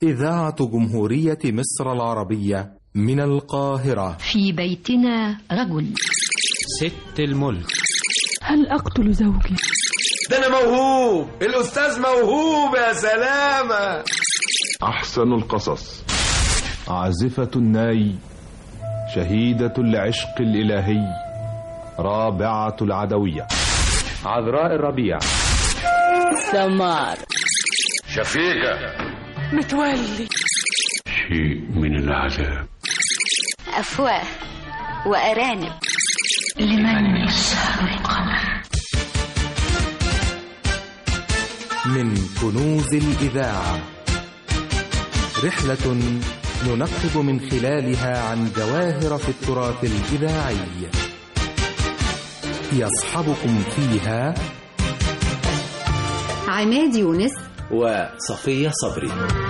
إذاعة جمهورية مصر العربية من القاهرة في بيتنا رجل ست الملك هل أقتل زوجي؟ ده أنا موهوب الأستاذ موهوب يا سلامة أحسن القصص عازفة الناي شهيدة العشق الإلهي رابعة العدوية عذراء الربيع سمار شفيقة متولي شيء من العذاب أفواه وأرانب لمن يسهر القمر من كنوز الإذاعة رحلة ننقب من خلالها عن جواهر في التراث الإذاعي يصحبكم فيها عماد يونس وصفية صبري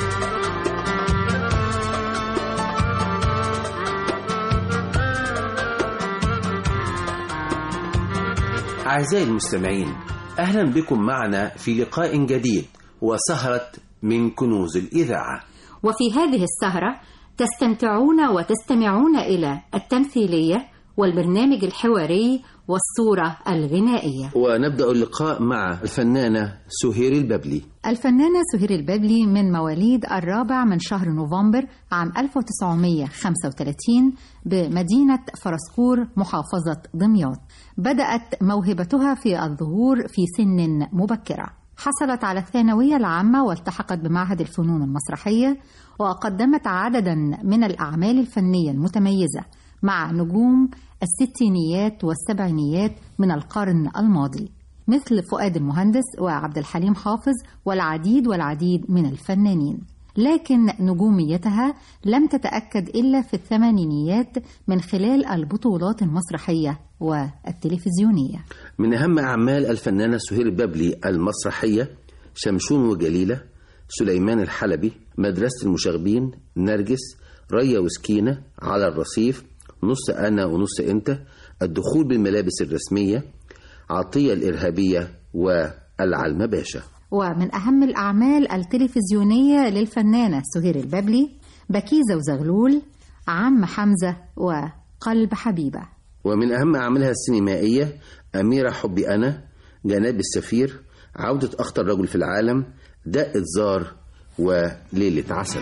أعزائي المستمعين أهلا بكم معنا في لقاء جديد وسهرة من كنوز الإذاعة وفي هذه السهرة تستمتعون وتستمعون إلى التمثيلية والبرنامج الحواري والصورة الغنائية ونبدأ اللقاء مع الفنانة سهير الببلي الفنانة سهير الببلي من مواليد الرابع من شهر نوفمبر عام 1935 بمدينة فرسكور محافظة دمياط بدأت موهبتها في الظهور في سن مبكرة حصلت على الثانوية العامة والتحقت بمعهد الفنون المسرحية وقدمت عددا من الأعمال الفنية المتميزة مع نجوم الستينيات والسبعينيات من القرن الماضي مثل فؤاد المهندس وعبد الحليم حافظ والعديد والعديد من الفنانين لكن نجوميتها لم تتأكد إلا في الثمانينيات من خلال البطولات المسرحية والتلفزيونية من أهم أعمال الفنانة سهير الببلي المسرحية شمشون وجليلة سليمان الحلبي مدرسة المشاغبين نرجس ريا وسكينة على الرصيف نص أنا ونص أنت الدخول بالملابس الرسمية عطية الإرهابية والعلمة باشا ومن أهم الأعمال التلفزيونية للفنانة سهير الببلي بكيزة وزغلول عم حمزة وقلب حبيبة ومن أهم أعمالها السينمائية أميرة حبي أنا جناب السفير عودة أخطر رجل في العالم دقة زار وليلة عسل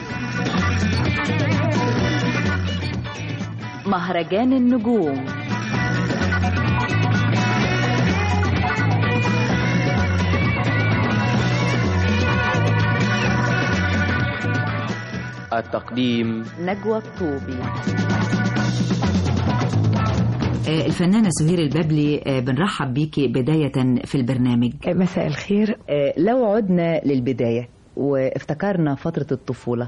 مهرجان النجوم التقديم نجوى الطوبي الفنانة سهير الببلي بنرحب بيكي بداية في البرنامج مساء الخير لو عدنا للبداية وافتكرنا فترة الطفولة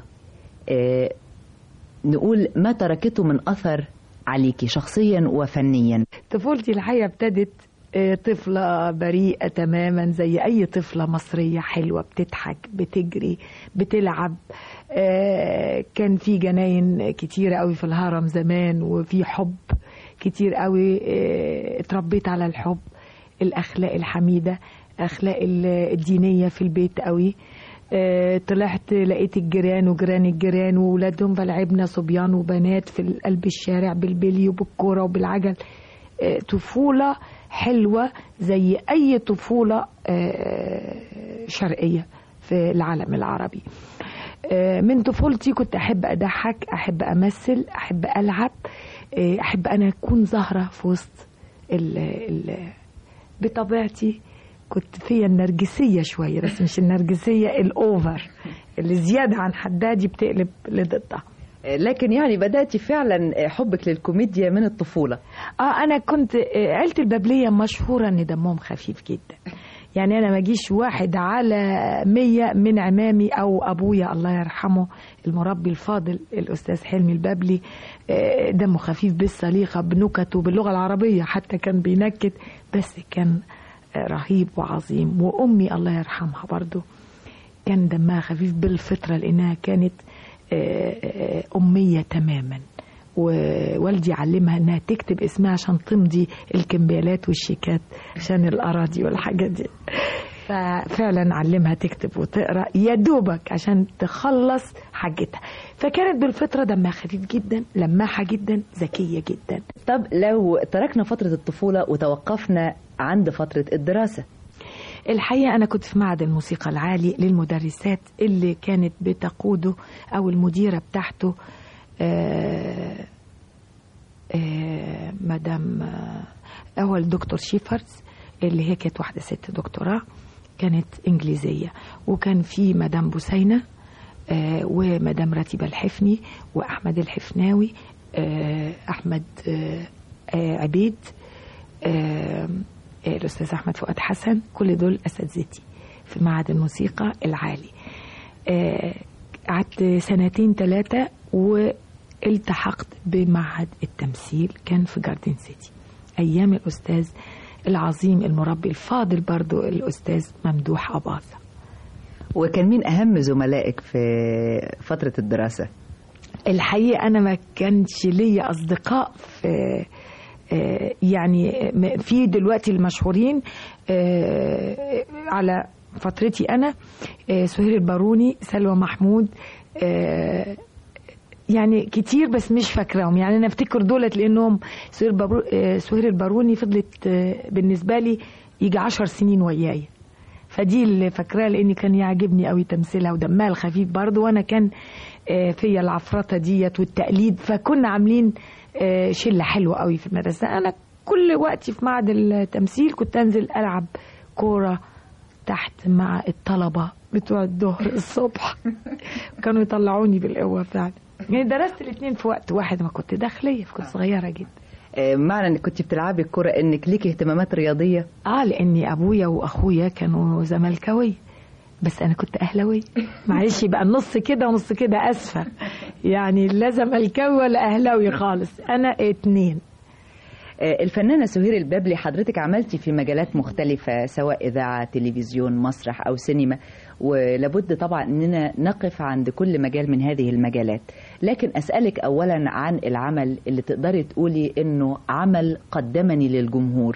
نقول ما تركته من أثر عليكي شخصيا وفنيا طفولتي الحقيقة ابتدت طفلة بريئة تماما زي أي طفلة مصرية حلوة بتضحك بتجري بتلعب كان في جناين كتيرة قوي في الهرم زمان وفي حب كتير قوي اتربيت على الحب الأخلاق الحميدة أخلاق الدينية في البيت قوي طلعت لقيت الجيران وجيران الجيران وولادهم فلعبنا صبيان وبنات في قلب الشارع بالبلي وبالكورة وبالعجل طفولة حلوة زي أي طفولة شرقية في العالم العربي من طفولتي كنت أحب أضحك أحب أمثل أحب ألعب أحب أنا أكون زهرة في وسط ال ال بطبيعتي كنت فيا النرجسية شوية بس مش النرجسية الأوفر اللي زيادة عن حدها دي بتقلب لضدها لكن يعني بدأتي فعلا حبك للكوميديا من الطفولة اه انا كنت عيلة البابلية مشهورة ان دمهم خفيف جدا يعني انا ما جيش واحد على مية من عمامي او ابويا الله يرحمه المربي الفاضل الاستاذ حلمي البابلي دمه خفيف بالسليقة بنكته باللغة العربية حتى كان بينكت بس كان رهيب وعظيم وامي الله يرحمها برضو كان دمها خفيف بالفطرة لانها كانت أمية تماما ووالدي علمها انها تكتب اسمها عشان تمضي الكمبيالات والشيكات عشان الاراضي والحاجات دي ففعلا علمها تكتب وتقرا يا دوبك عشان تخلص حاجتها فكانت بالفطره دمها خفيف جدا لماحه جدا ذكيه جدا طب لو تركنا فترة الطفولة وتوقفنا عند فترة الدراسة الحقيقة أنا كنت في معهد الموسيقى العالي للمدرسات اللي كانت بتقوده أو المديرة بتاعته آه آه مدام آه أول دكتور شيفرز اللي هي كانت واحدة ست دكتوراه كانت إنجليزية وكان في مدام بوسينة آه ومدام رتيبة الحفني وأحمد الحفناوي آه أحمد آه آه عبيد آه آه، الأستاذ أحمد فؤاد حسن كل دول أساتذتي في معهد الموسيقى العالي آه، قعدت سنتين ثلاثة والتحقت بمعهد التمثيل كان في جاردن سيتي أيام الأستاذ العظيم المربي الفاضل برضو الأستاذ ممدوح أباظة وكان مين أهم زملائك في فترة الدراسة؟ الحقيقة أنا ما كانش ليا أصدقاء في آه، يعني م- في دلوقتي المشهورين آه، على فترتي أنا آه، سهير الباروني سلوى محمود آه، يعني كتير بس مش فاكراهم يعني انا افتكر دولت لانهم سهير البارو- آه، سهير الباروني فضلت آه، بالنسبه لي يجي عشر سنين وياي فدي اللي فاكراها لاني كان يعجبني قوي تمثيلها ودمها الخفيف برضه وانا كان آه، فيا العفرطه ديت والتقليد فكنا عاملين آه، شله حلوه قوي في المدرسه انا كل وقتي في معهد التمثيل كنت انزل العب كوره تحت مع الطلبه بتوع الظهر الصبح كانوا يطلعوني بالقوه فعلا يعني درست الاثنين في وقت واحد ما كنت داخليه كنت صغيره جدا آه، معنى انك كنت بتلعبي الكرة انك ليكي اهتمامات رياضية اه لاني ابويا واخويا كانوا زملكاويه بس انا كنت اهلاويه معلش يبقى النص كده ونص كده اسفه يعني لا زملكاوي ولا اهلاوي خالص انا اتنين آه، الفنانة سهير البابلي حضرتك عملتي في مجالات مختلفة سواء إذاعة تلفزيون مسرح أو سينما ولابد طبعا أننا نقف عند كل مجال من هذه المجالات لكن أسألك أولا عن العمل اللي تقدري تقولي أنه عمل قدمني للجمهور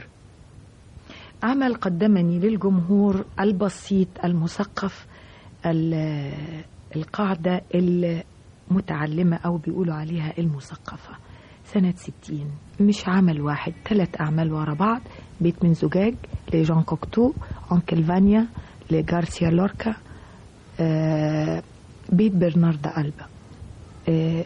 عمل قدمني للجمهور البسيط المثقف ال- القاعدة المتعلمة أو بيقولوا عليها المثقفة سنة ستين مش عمل واحد ثلاث أعمال ورا بعض بيت من زجاج لجان كوكتو أنكل فانيا لجارسيا لوركا آه، بيت برنارد ألبا آه،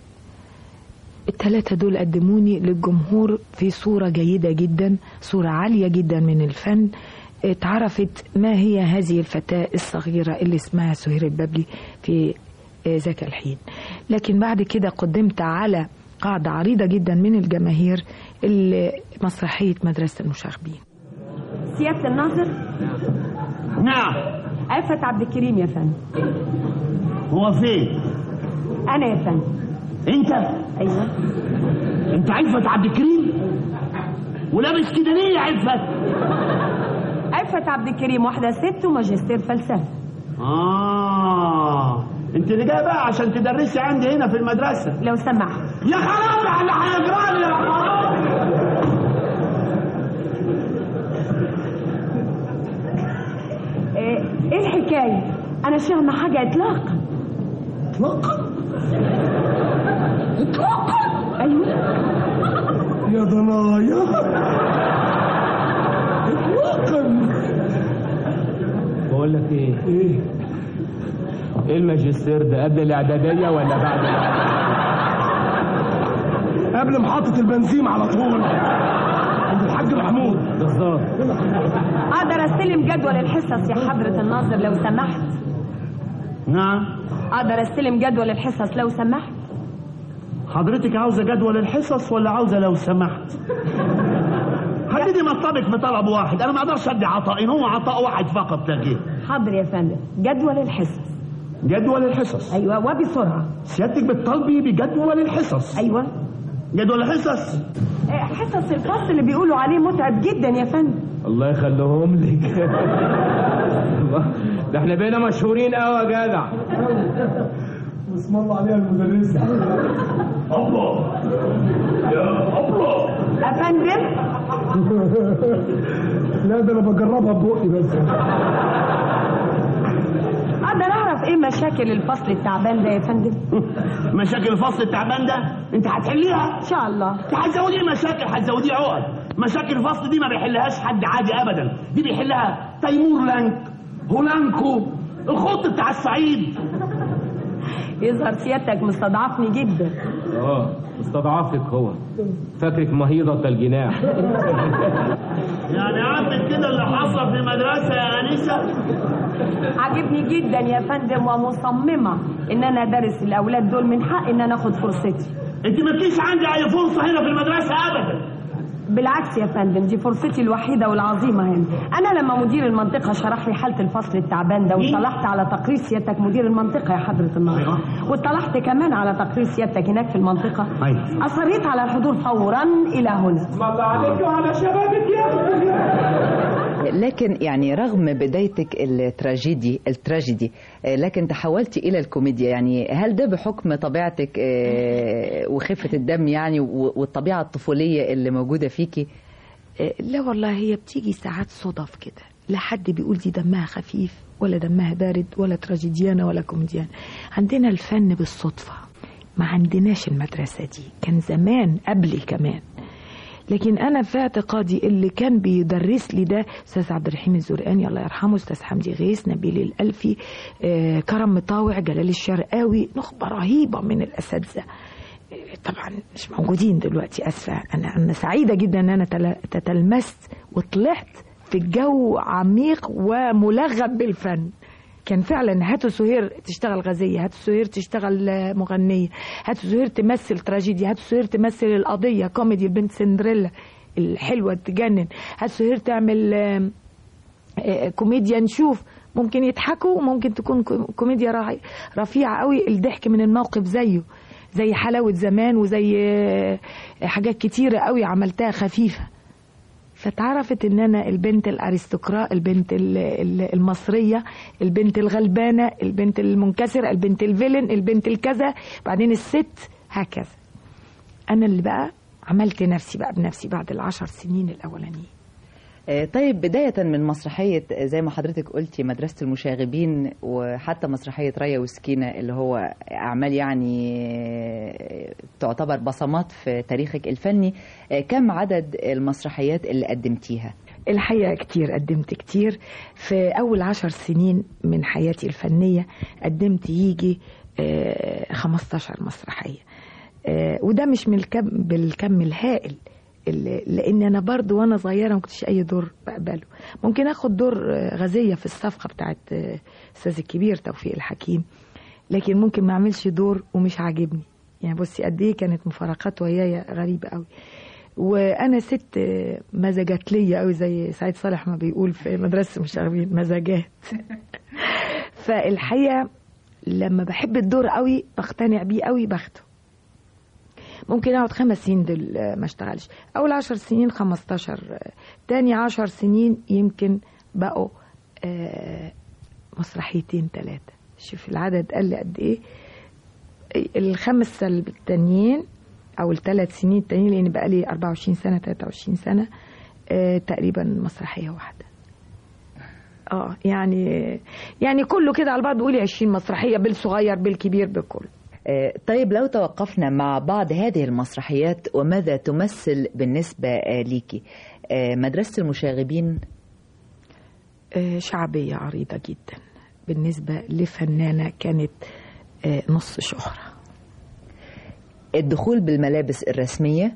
الثلاثة دول قدموني للجمهور في صورة جيدة جدا صورة عالية جدا من الفن اتعرفت ما هي هذه الفتاة الصغيرة اللي اسمها سهير البابلي في آه، ذاك الحين لكن بعد كده قدمت على قاعدة عريضة جدا من الجماهير اللي- مسرحية مدرسة المشاغبين سيادة الناظر نعم عفت عبد الكريم يا فندم هو فين أنا يا فندم انت أيوه انت عفت عبد الكريم ولابس كده ليه يا عفت عفت عبد الكريم واحدة ست وماجستير فلسفة اه انت اللي جاي بقى عشان تدرسي عندي هنا في المدرسه لو سمحت يا خرابي على اللي هيجرالي يا خرابي إيه إيه الحكاية؟ أنا مش فاهمة حاجة إطلاقا إطلاقا؟ إطلاقا أيوه يا ضنايا اطلاقا بقول لك ايه ايه ايه الماجستير ده قبل الاعداديه ولا بعد قبل محطة البنزين على طول عند الحاج محمود بالظبط أقدر أستلم جدول الحصص يا حضرة الناظر لو سمحت نعم أقدر أستلم جدول الحصص لو سمحت حضرتك عاوزة جدول الحصص ولا عاوزة لو سمحت حددي مطلبك في طلب واحد انا ما اقدرش ادي عطاءين هو عطاء واحد فقط تغيير حاضر يا فندم جدول الحصص جدول الحصص أيوه وبسرعة سيادتك بتطالبي بجدول الحصص أيوه جدول الحصص إيه، حصص الفصل اللي بيقولوا عليه متعب جدا يا فندم الله يخليهم لك الله، ده احنا بقينا مشهورين قوي يا جدع اسم الله عليها المدرسة أبلة يا أبلة افندم لا ده أنا بجربها ببقي بس اقدر اعرف ايه مشاكل الفصل التعبان ده يا فندم مشاكل الفصل التعبان ده انت هتحليها ان شاء الله انت هتزودي ايه مشاكل هتزودي عقد مشاكل الفصل دي ما بيحلهاش حد عادي ابدا دي بيحلها تيمور لانك هولانكو الخط بتاع الصعيد يظهر سيادتك مستضعفني جدا اه استضعفك هو فاكرك مهيضة الجناح يعني عمل كده اللي حصل في المدرسة يا أنسة عاجبني جدا يا فندم ومصممه ان انا ادرس الاولاد دول من حق ان انا اخد فرصتي انت ما فيش عندي اي فرصة هنا في المدرسة ابدا بالعكس يا فندم دي فرصتي الوحيده والعظيمه هنا انا لما مدير المنطقه شرح لي حاله الفصل التعبان ده واطلعت على تقرير سيادتك مدير المنطقه يا حضره الناظر واطلعت كمان على تقرير سيادتك هناك في المنطقه أيوة. اصريت على الحضور فورا الى هنا اسم الله عليك وعلى شبابك يا لكن يعني رغم بدايتك التراجيدي التراجيدي آه، لكن تحولتي الى الكوميديا يعني هل ده بحكم طبيعتك آه، وخفه الدم يعني و- والطبيعه الطفوليه اللي موجوده فيكي آه، لا والله هي بتيجي ساعات صدف كده لا حد بيقول دي دمها خفيف ولا دمها بارد ولا تراجيديانة ولا كوميديان عندنا الفن بالصدفة ما عندناش المدرسة دي كان زمان قبلي كمان لكن انا في اعتقادي اللي كان بيدرس لي ده استاذ عبد الرحيم الزرقاني الله يرحمه استاذ حمدي غيث نبيل الالفي آه، كرم مطاوع جلال الشرقاوي نخبه رهيبه من الاساتذه طبعا مش موجودين دلوقتي اسفه انا انا سعيده جدا ان انا تل- تتلمست وطلعت في الجو عميق وملغب بالفن كان فعلا هاتوا سهير تشتغل غازيه هاتوا سهير تشتغل آه، مغنيه هاتوا سهير تمثل تراجيديا هاتوا سهير تمثل القضيه كوميدي البنت سندريلا الحلوه تجنن هاتوا سهير تعمل آه، آه، كوميديا نشوف ممكن يضحكوا وممكن تكون كو- كوميديا راعي- رفيعه قوي الضحك من الموقف زيه زي حلاوه زمان وزي آه، حاجات كتيره قوي عملتها خفيفه فتعرفت ان انا البنت الارستقراء البنت ال- ال- المصريه البنت الغلبانه البنت المنكسره البنت الفيلن البنت الكذا بعدين الست هكذا انا اللي بقى عملت نفسي بقى بنفسي بعد العشر سنين الاولانيين آه، طيب بداية من مسرحية آه، زي ما حضرتك قلتي مدرسة المشاغبين وحتى مسرحية ريا وسكينة اللي هو أعمال يعني آه، تعتبر بصمات في تاريخك الفني آه، كم عدد المسرحيات اللي قدمتيها؟ الحقيقة كتير قدمت كتير في أول عشر سنين من حياتي الفنية قدمت يجي آه، 15 مسرحية آه، وده مش من الكم بالكم الهائل اللي- لان انا برضو وانا صغيره ما كنتش اي دور بقبله ممكن اخد دور آه، غازيه في الصفقه بتاعت آه، استاذ الكبير توفيق الحكيم لكن ممكن ما اعملش دور ومش عاجبني يعني بصي قد ايه كانت مفارقات ويايا غريبه قوي وانا ست آه، مزاجات ليا قوي زي سعيد صالح ما بيقول في مدرسه المشاغبين مزاجات فالحقيقه لما بحب الدور قوي بقتنع بيه قوي باخده ممكن اقعد خمس سنين دول آه، ما اشتغلش اول عشر سنين خمستاشر آه، تاني عشر سنين يمكن بقوا آه، مسرحيتين ثلاثة شوف العدد قل قد ايه الخمس سنة التانيين او الثلاث سنين التانيين لان بقى لي 24 سنة 23 سنة آه، تقريبا مسرحية واحدة اه يعني يعني كله كده على بعض بقولي 20 مسرحية بالصغير بالكبير بكل آه، طيب لو توقفنا مع بعض هذه المسرحيات وماذا تمثل بالنسبة آه، ليكي آه، مدرسة المشاغبين آه، شعبية عريضة جدا بالنسبة لفنانة كانت آه، نص شهرة الدخول بالملابس الرسمية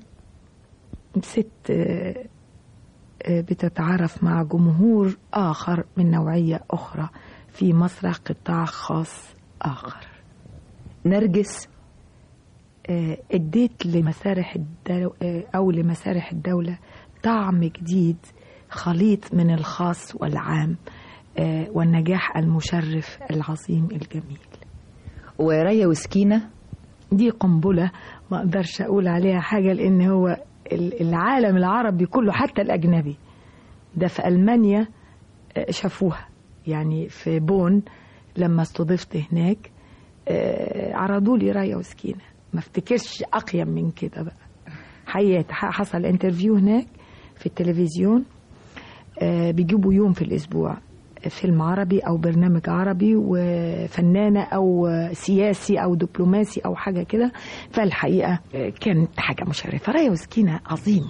ست آه، آه، بتتعارف مع جمهور آخر من نوعية أخرى في مسرح قطاع خاص آخر نرجس آه، اديت لمسارح الدو... آه، أو لمسارح الدولة طعم جديد خليط من الخاص والعام آه، والنجاح المشرف العظيم الجميل وريا وسكينة دي قنبلة ما اقدرش اقول عليها حاجة لان هو ال- العالم العربي كله حتى الاجنبي ده في المانيا آه، شافوها يعني في بون لما استضفت هناك آه، عرضوا لي رايه وسكينه ما افتكرش اقيم من كده بقى حقيقة حصل انترفيو هناك في التلفزيون آه، بيجيبوا يوم في الاسبوع فيلم عربي او برنامج عربي وفنانه او سياسي او دبلوماسي او حاجه كده فالحقيقه آه، كانت حاجه مشرفه رايه وسكينه عظيمه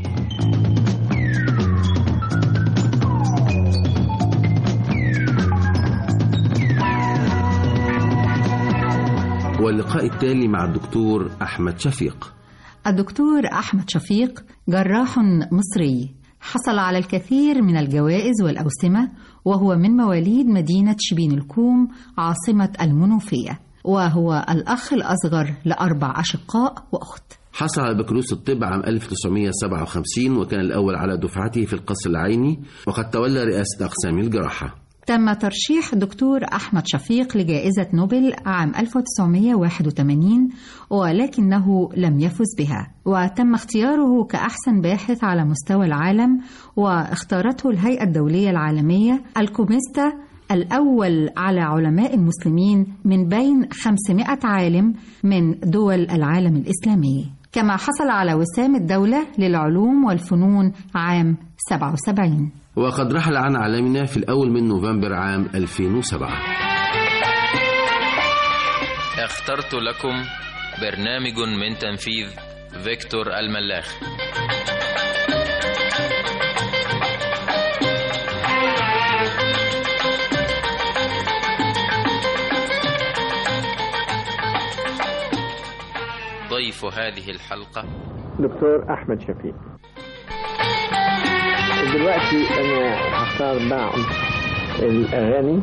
واللقاء التالي مع الدكتور أحمد شفيق الدكتور أحمد شفيق جراح مصري حصل على الكثير من الجوائز والأوسمة وهو من مواليد مدينة شبين الكوم عاصمة المنوفية وهو الأخ الأصغر لأربع أشقاء وأخت حصل على بكالوريوس الطب عام 1957 وكان الأول على دفعته في القصر العيني وقد تولى رئاسة أقسام الجراحة تم ترشيح دكتور أحمد شفيق لجائزة نوبل عام 1981 ولكنه لم يفز بها وتم اختياره كأحسن باحث على مستوى العالم واختارته الهيئة الدولية العالمية الكوميستا الأول على علماء المسلمين من بين 500 عالم من دول العالم الإسلامي كما حصل على وسام الدولة للعلوم والفنون عام 77 وقد رحل عن عالمنا في الأول من نوفمبر عام 2007 اخترت لكم برنامج من تنفيذ فيكتور الملاخ ضيف هذه الحلقة دكتور أحمد شفيق دلوقتي أنا هختار بعض الأغاني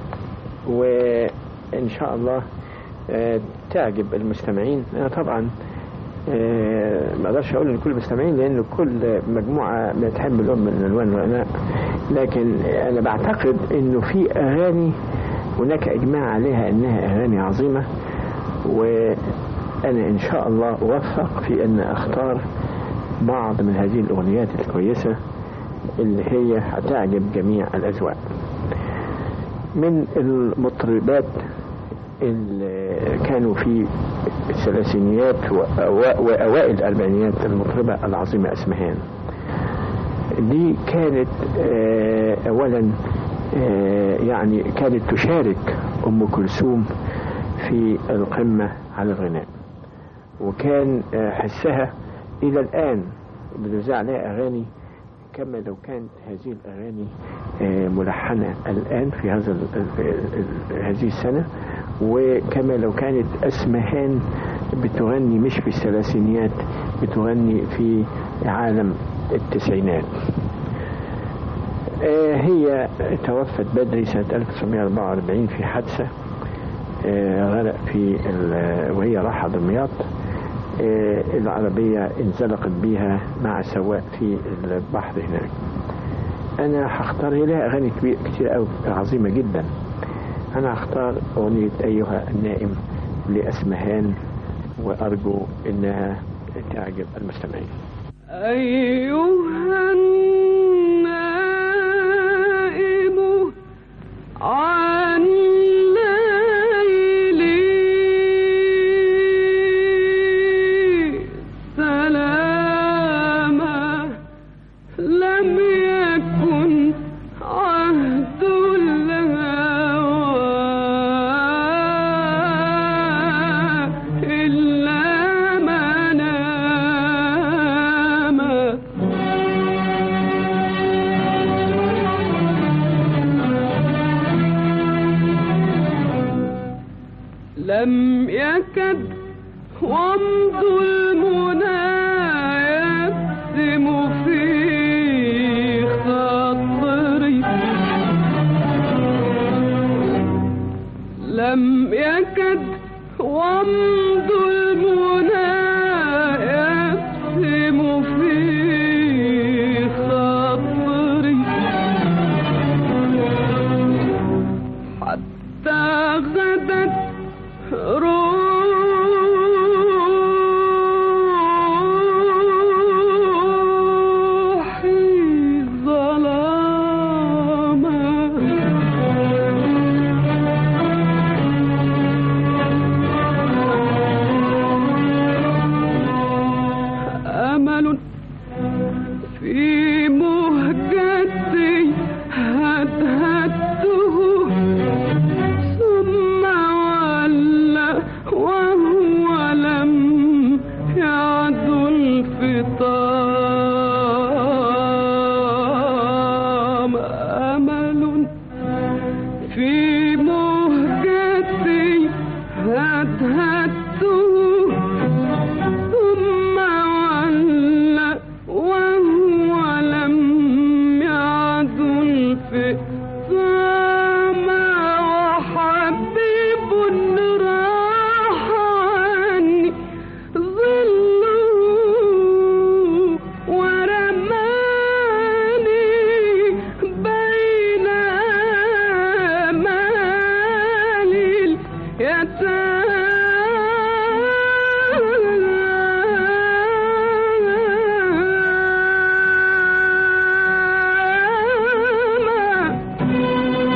وإن شاء الله آه، تعجب المستمعين أنا طبعا آه، ما اقدرش اقول لكل المستمعين لان كل مجموعه بتحب اللون من الالوان والغناء لكن انا بعتقد انه في اغاني هناك اجماع عليها انها اغاني عظيمه وانا ان شاء الله اوفق في ان اختار بعض من هذه الاغنيات الكويسه اللي هي هتعجب جميع الاذواق من المطربات اللي كانوا في الثلاثينيات وأوا- وأوائل الأربعينيات المطربة العظيمة أسمهان دي كانت آه، أولا آه، يعني كانت تشارك أم كلثوم في القمة على الغناء وكان آه، حسها إلى الآن بتذاع عليها أغاني كما لو كانت هذه الأغاني آه، ملحنة الآن في هذا ال- ال- ال- هذه السنة وكما لو كانت أسمهان بتغني مش في الثلاثينيات بتغني في عالم التسعينات آه، هي توفت بدري سنة 1944 في حادثة آه، غرق في ال- وهي رايحة دمياط آه، العربية انزلقت بيها مع سواق في البحر هناك أنا هختار هي لها أغاني كبير كتير أوي عظيمة جدا أنا هختار أغنية أيها النائم لأسمهان وأرجو إنها تعجب المستمعين أيها النائم عن الليل سلاما لم يكن عهد الهوى إلا مناما لم يكد ومض المنى يبسم في خاطري لم يكد ومض المنى يبسم في خاطري حتى غدت روحي ظلاما هدهدته ثم ولى وهو لم يعدل فئام وحبيب راح عني ظله ورماني بين آمال اليتامى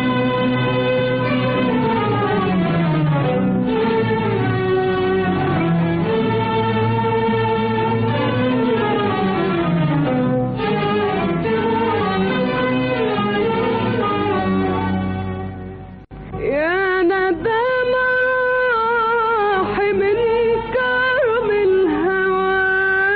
يا ندم راح من كرم الهوى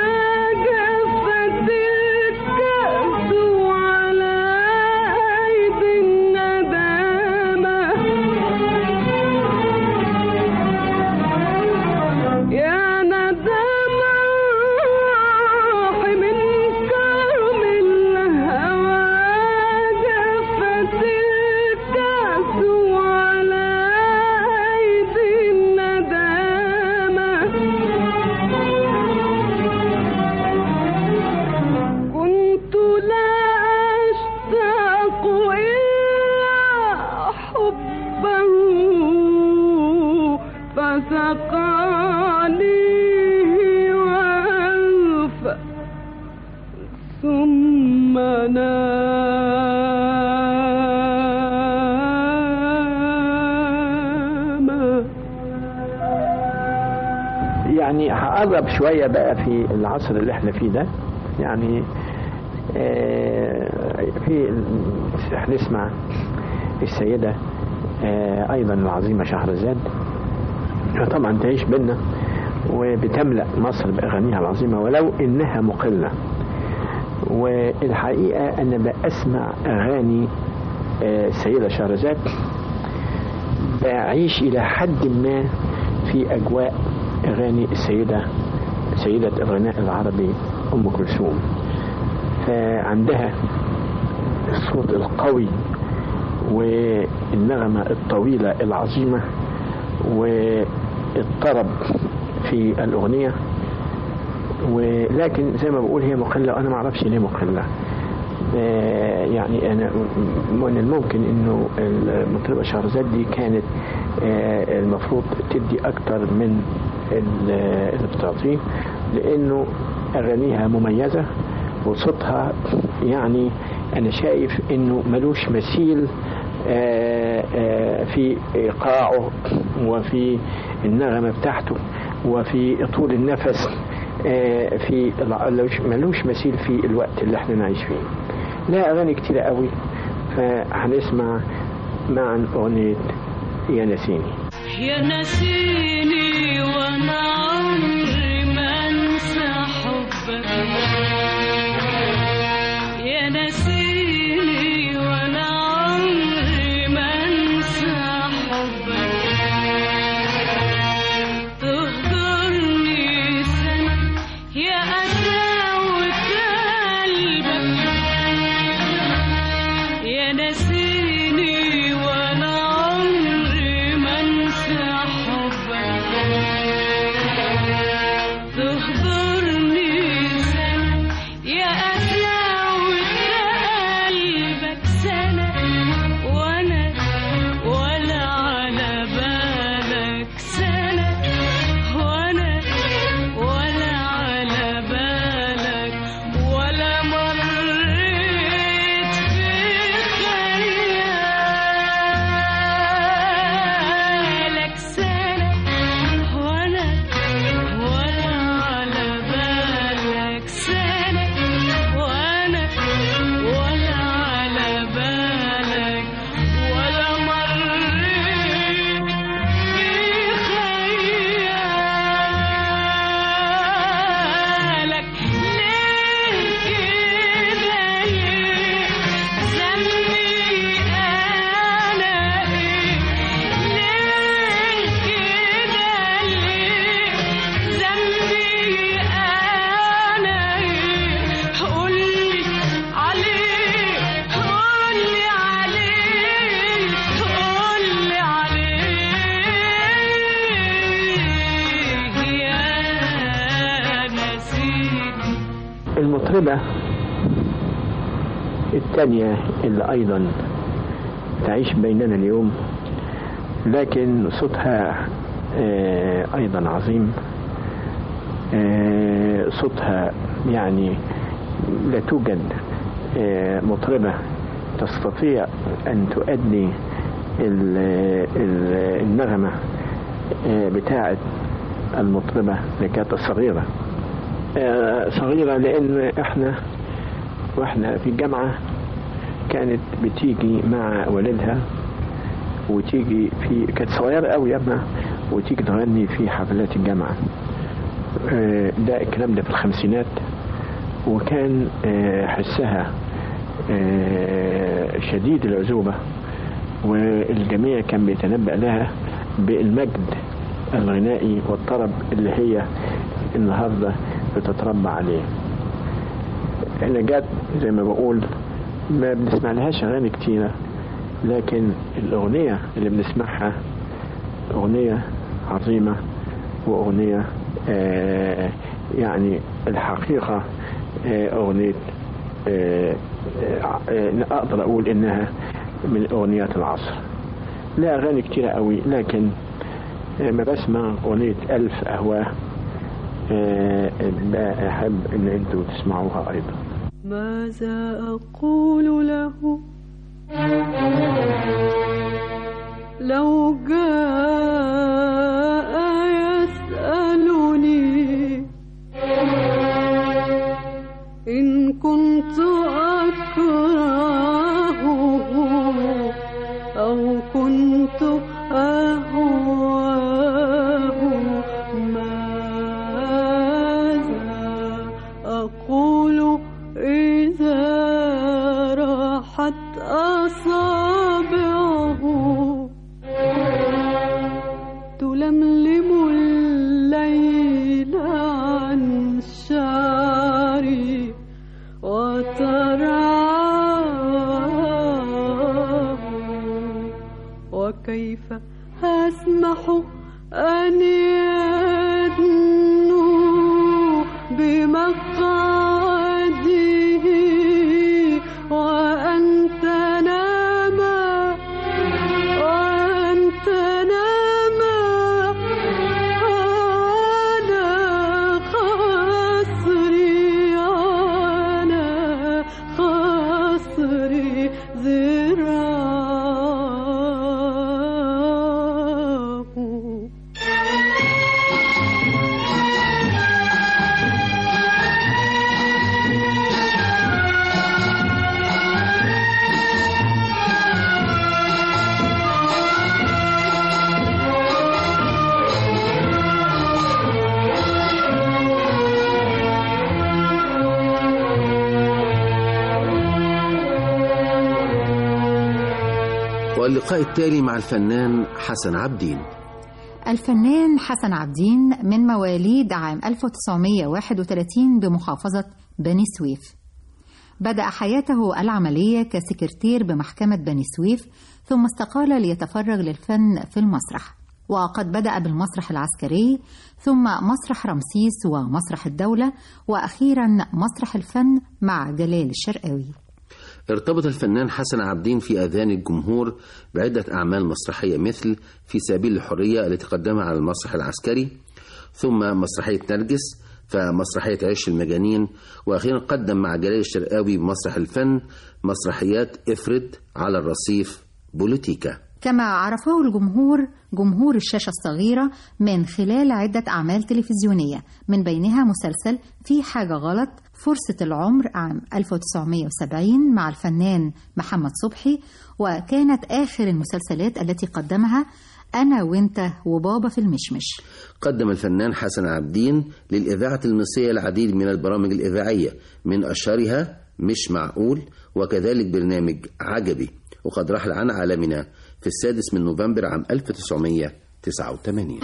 جفت الكأس على أيدي الندامة يا ندم راح من كرم الهوى جفت الكأس على أيدي الندامة كنت لا أشتاق إلا حبه فسقاني وألف ثم نام يعني هقرب شوية بقى في العصر اللي احنا فيه ده يعني آه، في هنسمع السيدة آه، أيضا العظيمة شهرزاد طبعا تعيش بينا وبتملأ مصر بأغانيها العظيمة ولو إنها مقلة والحقيقة أنا بأسمع أغاني آه، السيدة شهرزاد بعيش إلى حد ما في أجواء أغاني السيدة سيدة الغناء العربي أم كلثوم فعندها الصوت القوي والنغمة الطويلة العظيمة والطرب في الأغنية ولكن زي ما بقول هي مقلة وأنا ما أعرفش ليه مقلة آه، يعني أنا من الممكن إنه المطربة شهرزاد دي كانت آه، المفروض تدي أكتر من ال- اللي بتعطيه لأنه أغانيها مميزة وصوتها يعني أنا شايف إنه ملوش مثيل آه، آه، في إيقاعه وفي النغمة بتاعته وفي طول النفس آه، في ملوش- ملوش مثيل في الوقت اللي احنا نعيش فيه لا أغاني كتيرة قوي فهنسمع معا أغنية يا نسيني يا نسيني وانا عمري ما انسى حبك يا نسيني وانا عمري ما انسى حبك تهجرني سنة يا قساوة قلبك يا نسيني وانا عمري ما انسى حبك المطربة الثانية اللي أيضا تعيش بيننا اليوم لكن صوتها آه، أيضا عظيم آه، صوتها يعني لا توجد آه، مطربة تستطيع أن تؤدي ال- ال- النغمة آه، بتاعة المطربة اللي كانت الصغيرة آه، صغيرة لأن احنا واحنا في الجامعة كانت بتيجي مع والدها وتيجي في كانت صغيرة قوي ياما وتيجي تغني في حفلات الجامعة آه، ده الكلام ده في الخمسينات وكان آه، حسها آه، شديد العزوبة والجميع كان بيتنبأ لها بالمجد الغنائي والطرب اللي هي النهارده بتتربى عليه. احنا جت زي ما بقول ما بنسمع لهاش اغاني كتيره لكن الاغنيه اللي بنسمعها اغنيه عظيمه واغنيه آه يعني الحقيقه آه اغنيه آه آه اقدر اقول انها من اغنيات العصر لا اغاني كتيره قوي لكن ما بسمع أغنية ألف أهواه آه، لا أحب إن أنتوا تسمعوها أيضا ماذا أقول له لو جاء يسألني إن كنت أكرهه أو كنت أهواه ماذا أقول إذا راحت أصابعه تلملم الليل عن شعري وترعاه وكيف أسمح أن يدنو بمقعده وأن تنام وأن تنام على خصري على خصري ذراعه واللقاء التالي مع الفنان حسن عبدين الفنان حسن عبدين من مواليد عام 1931 بمحافظة بني سويف بدأ حياته العملية كسكرتير بمحكمة بني سويف ثم استقال ليتفرغ للفن في المسرح وقد بدأ بالمسرح العسكري ثم مسرح رمسيس ومسرح الدولة وأخيرا مسرح الفن مع جلال الشرقاوي ارتبط الفنان حسن عبدين في أذهان الجمهور بعدة أعمال مسرحية مثل في سبيل الحرية التي قدمها على المسرح العسكري ثم مسرحية نرجس فمسرحية عيش المجانين وأخيرا قدم مع جلال الشرقاوي بمسرح الفن مسرحيات افرد على الرصيف بوليتيكا كما عرفه الجمهور جمهور الشاشة الصغيرة من خلال عدة أعمال تلفزيونية من بينها مسلسل في حاجة غلط فرصة العمر عام 1970 مع الفنان محمد صبحي وكانت آخر المسلسلات التي قدمها أنا وأنت وبابا في المشمش قدم الفنان حسن عبدين للإذاعة المصرية العديد من البرامج الإذاعية من أشهرها مش معقول وكذلك برنامج عجبي وقد رحل عن عالمنا في السادس من نوفمبر عام 1989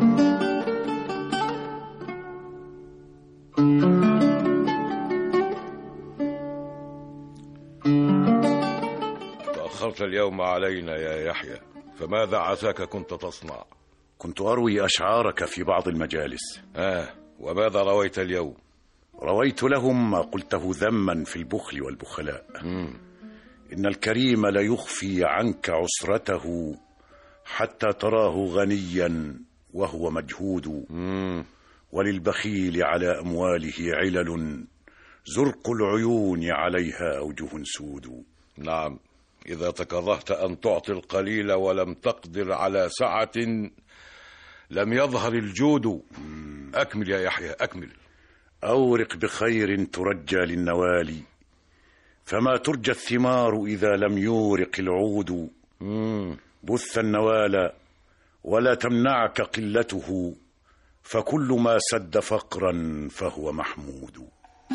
تأخرت اليوم علينا يا يحيى فماذا عساك كنت تصنع كنت أروي أشعارك في بعض المجالس آه وماذا رويت اليوم رويت لهم ما قلته ذما في البخل والبخلاء إن الكريم ليخفي عنك عسرته حتى تراه غنيا وهو مجهود وللبخيل على أمواله علل زرق العيون عليها أوجه سود نعم إذا تكرهت أن تعطي القليل ولم تقدر على سعة لم يظهر الجود أكمل يا يحيى أكمل أورق بخير ترجى للنوال فما ترجى الثمار إذا لم يورق العود بث النوال ولا تمنعك قلته فكل ما سد فقرا فهو محمود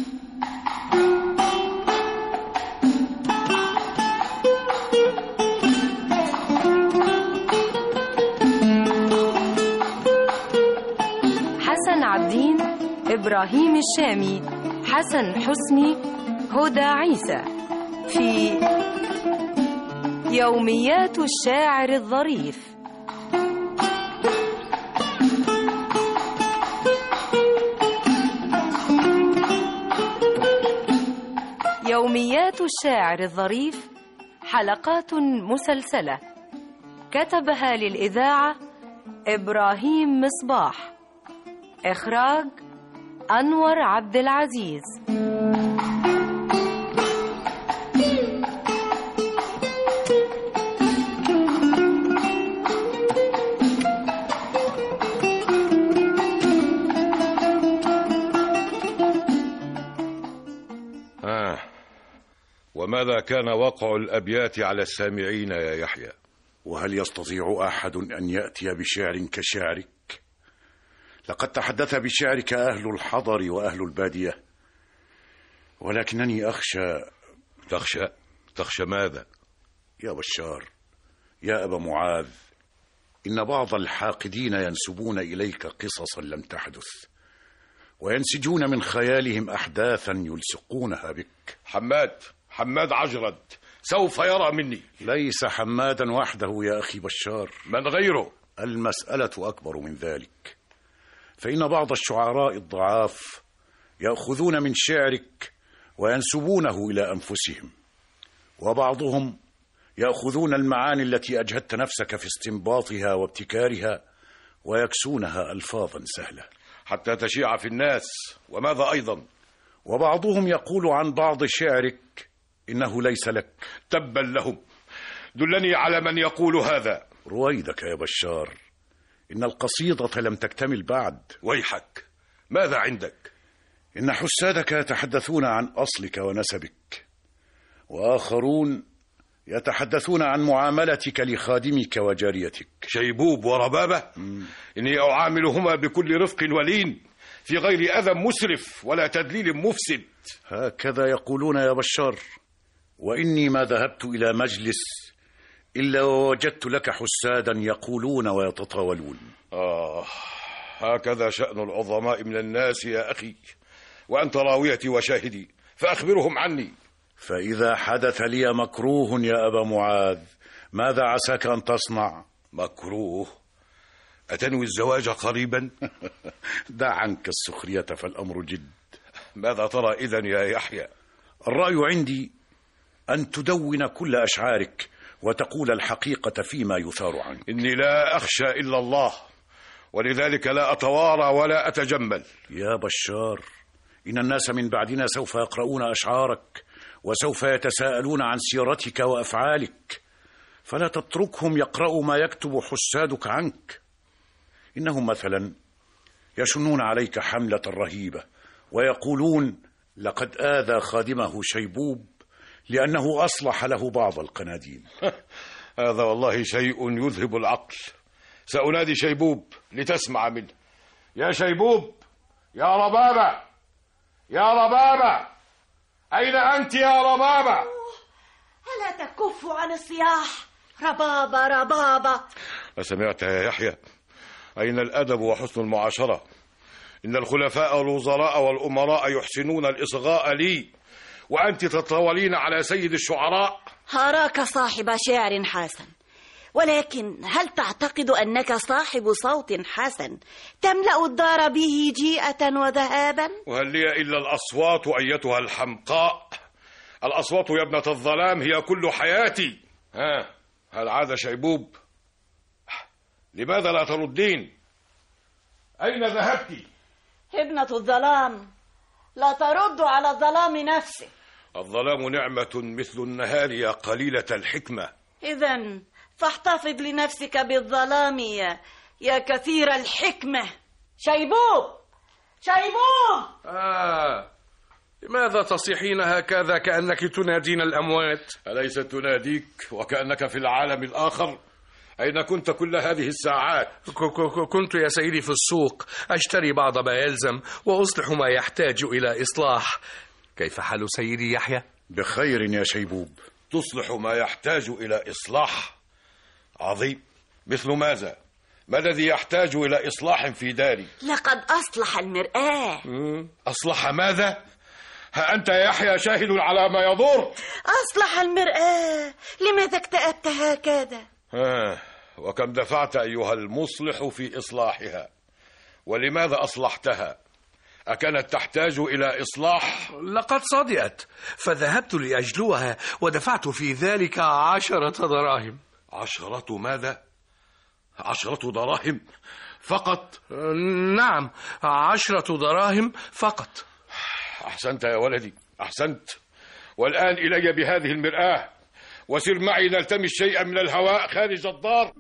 حسن عبدين إبراهيم الشامي حسن حسني هدى عيسى في يوميات الشاعر الظريف يوميات الشاعر الظريف حلقات مسلسلة كتبها للإذاعة إبراهيم مصباح إخراج أنور عبد العزيز آه. وماذا كان وقع الأبيات على السامعين يا يحيى وهل يستطيع أحد أن يأتي بشعر كشعرك لقد تحدث بشعرك أهل الحضر وأهل البادية ولكنني أخشى تخشى تخشى ماذا يا بشار يا أبا معاذ إن بعض الحاقدين ينسبون إليك قصصا لم تحدث وينسجون من خيالهم أحداثا يلصقونها بك حماد حماد عجرد سوف يرى مني ليس حمادا وحده يا أخي بشار من غيره المسألة أكبر من ذلك فإن بعض الشعراء الضعاف يأخذون من شعرك وينسبونه إلى أنفسهم وبعضهم يأخذون المعاني التي أجهدت نفسك في استنباطها وابتكارها ويكسونها ألفاظا سهلة حتى تشيع في الناس وماذا أيضا وبعضهم يقول عن بعض شعرك إنه ليس لك تبا لهم دلني على من يقول هذا رويدك يا بشار إن القصيدة لم تكتمل بعد ويحك ماذا عندك إن حسادك يتحدثون أصلك أصلك ونسبك وآخرون يتحدثون عن معاملتك لخادمك وجاريتك شيبوب وربابة م. إني أعاملهما بكل رفق ولين في غير أذى مسرف ولا تدليل مفسد هكذا يقولون يا بشار وإني ما ذهبت إلى مجلس إلا ووجدت لك حسادا يقولون ويتطاولون آه هكذا شأن العظماء من الناس يا أخي وأنت راويتي وشاهدي فأخبرهم عني فإذا حدث لي مكروه يا أبا معاذ ماذا عساك أن تصنع مكروه أتنوي الزواج قريبا دع عنك السخرية فالأمر جد ماذا ترى إذن يا يحيى الرأي عندي أن تدون كل أشعارك وتقول الحقيقة فيما يثار عنك إني لا أخشى إلا الله ولذلك لا أتوارى ولا أتجمل يا بشار إن الناس من بعدنا سوف يقرؤون أشعارك وسوف يتساءلون عن سيرتك وأفعالك فلا تتركهم يقرأوا ما يكتب حسادك عنك إنهم مثلا يشنون عليك حملة رهيبة ويقولون لقد آذى خادمه شيبوب لأنه أصلح له بعض القناديل هذا والله شيء يذهب العقل سأنادي شيبوب لتسمع منه يا شيبوب يا ربابة يا ربابة أين أنت يا ربابة ألا تكف عن الصياح ربابة ربابة أسمعت يا يحيى أين الأدب وحسن المعاشرة إن الخلفاء والوزراء والأمراء يحسنون الإصغاء لي وأنت تتطاولين على سيد الشعراء هراك صاحب شعر حسن ولكن هل تعتقد أنك صاحب صوت حسن تملأ الدار به جيئة وذهابا؟ وهل لي إلا الأصوات أيتها الحمقاء الأصوات يا ابنة الظلام هي كل حياتي ها هل عاد شيبوب لماذا لا تردين أين ذهبت ابنة الظلام لا ترد على الظلام نفسه الظلام نعمة مثل النهار يا قليلة الحكمة إذا فاحتفظ لنفسك بالظلام يا, يا كثير الحكمة شيبوب شيبوب آه لماذا تصيحين هكذا كأنك تنادين الأموات أليست تناديك وكأنك في العالم الآخر أين كنت كل هذه الساعات كنت يا سيدي في السوق أشتري بعض ما يلزم وأصلح ما يحتاج إلى إصلاح كيف حال سيدي يحيى؟ بخير يا شيبوب تصلح ما يحتاج إلى إصلاح عظيم مثل ماذا؟ ما الذي يحتاج إلى إصلاح في داري؟ لقد أصلح المرآة أصلح ماذا؟ ها أنت يا يحيى شاهد على ما يضر أصلح المرآة لماذا اكتأبت هكذا؟ ها وكم دفعت أيها المصلح في إصلاحها ولماذا أصلحتها أكانت تحتاج إلى إصلاح لقد صدئت فذهبت لأجلوها ودفعت في ذلك عشرة دراهم عشرة ماذا؟ عشرة دراهم فقط نعم عشرة دراهم فقط أحسنت يا ولدي أحسنت والآن إلي بهذه المرآة وسر معي نلتمس شيئا من الهواء خارج الدار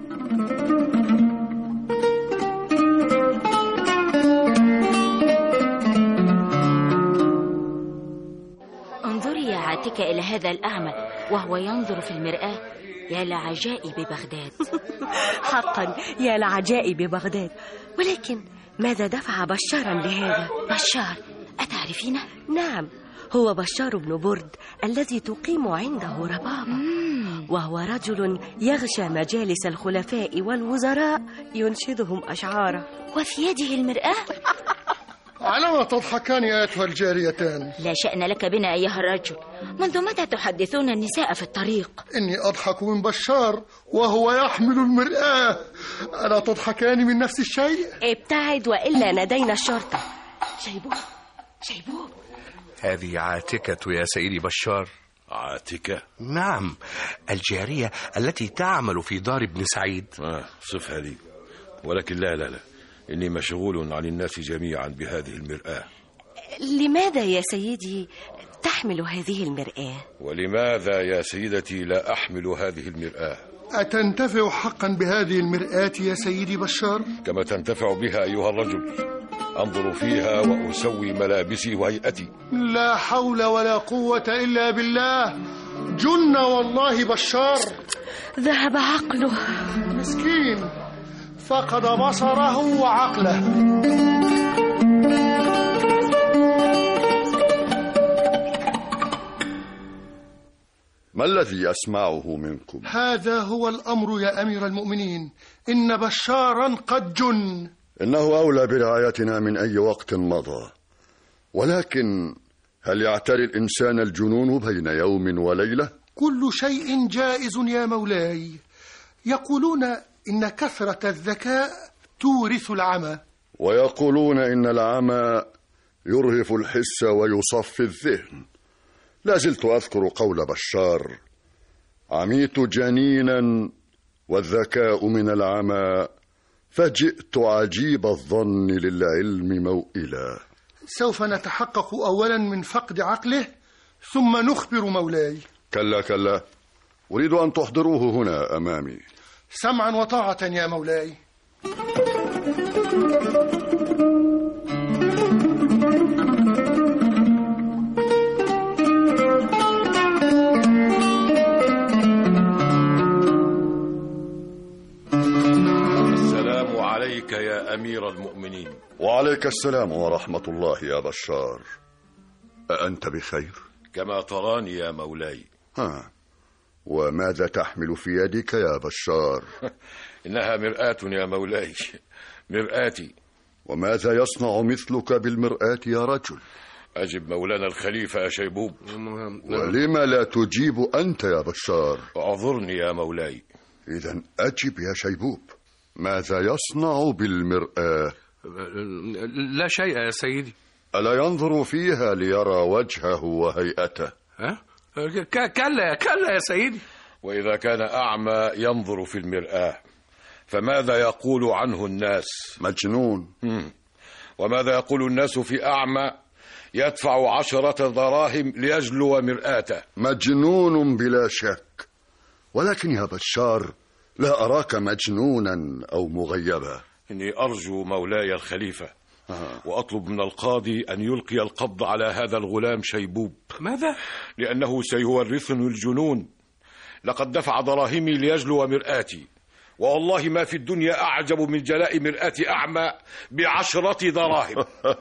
انظري يا عاتكة إلى هذا الأعمى وهو ينظر في المرآة يا لعجائب بغداد حقا يا لعجائب بغداد ولكن ماذا دفع بشارا لهذا بشار أتعرفينه؟ نعم هو بشار بن برد الذي تقيم عنده ربابة وهو رجل يغشى مجالس الخلفاء والوزراء ينشدهم أشعاره وفي يده المرآة على ما تضحكان أيتها الجاريتان لا شأن لك بنا أيها الرجل منذ متى تحدثون النساء في الطريق إني أضحك من بشار وهو يحمل المرآة ألا تضحكان من نفس الشيء ابتعد وإلا ندينا الشرطة شيبوب شيبوب هذه عاتكة يا سيدي بشار عاتكة نعم الجارية التي تعمل في دار ابن سعيد آه صفها لي ولكن لا لا لا إني مشغول عن الناس جميعا بهذه المرآة لماذا يا سيدي تحمل هذه المرآة؟ ولماذا يا سيدتي لا أحمل هذه المرآة؟ أتنتفع حقا بهذه المرآة يا سيدي بشار؟ كما تنتفع بها أيها الرجل أنظر فيها وأسوي ملابسي وهيئتي لا حول ولا قوة إلا بالله جن والله بشار ذهب عقله مسكين فقد بصره وعقله ما الذي أسمعه منكم؟ هذا هو الأمر يا أمير المؤمنين إن بشارا قد جن إنه أولى برعايتنا من أي وقت مضى ولكن هل يعتري الإنسان الجنون بين يوم وليلة؟ كل شيء جائز يا مولاي يقولون إن كثرة الذكاء تورث العمى ويقولون إن العمى يرهف الحس ويصفي الذهن لا زلت أذكر قول بشار عميت جنينا والذكاء من العمى فجئت عجيب الظن للعلم موئلا سوف نتحقق أولا من فقد عقله ثم نخبر مولاي كلا كلا أريد أن تحضروه هنا أمامي سمعا وطاعة يا مولاي السلام عليك يا أمير المؤمنين وعليك السلام ورحمة الله يا بشار أأنت بخير؟ كما تراني يا مولاي ها وماذا تحمل في يدك يا بشار؟ إنها مرآة يا مولاي مرآتي وماذا يصنع مثلك بالمرآة يا رجل؟ أجب مولانا الخليفة يا شيبوب ولم لا تجيب أنت يا بشار؟ اعذرني يا مولاي إذا أجب يا شيبوب ماذا يصنع بالمرآة؟ لا شيء يا سيدي ألا ينظر فيها ليرى وجهه وهيئته؟ ها؟ ك- كلا كلا يا سيدي وإذا كان أعمى ينظر في المرآة فماذا يقول عنه الناس مجنون مم. وماذا يقول الناس في أعمى يدفع عشرة دراهم ليجلو مرآته مجنون بلا شك ولكن يا بشار لا أراك مجنونا أو مغيبا إني أرجو مولاي الخليفة وأطلب من القاضي أن يلقي القبض على هذا الغلام شيبوب ماذا؟ لأنه سيورثني الجنون لقد دفع دراهمي ليجلو مرآتي والله ما في الدنيا أعجب من جلاء مرآة أعمى بعشرة دراهم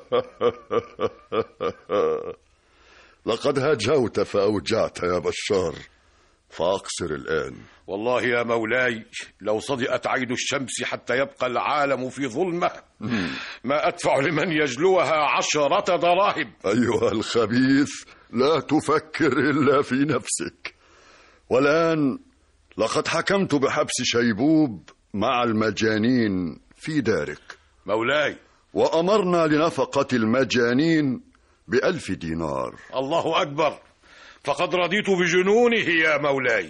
لقد هجوت فأوجعت يا بشار فأقصر الآن والله يا مولاي لو صدئت عين الشمس حتى يبقى العالم في ظلمة ما أدفع لمن يجلوها عشرة دراهم أيها الخبيث لا تفكر إلا في نفسك والآن لقد حكمت بحبس شيبوب مع المجانين في دارك مولاي وأمرنا لنفقة المجانين بألف دينار الله أكبر فقد رضيت بجنونه يا مولاي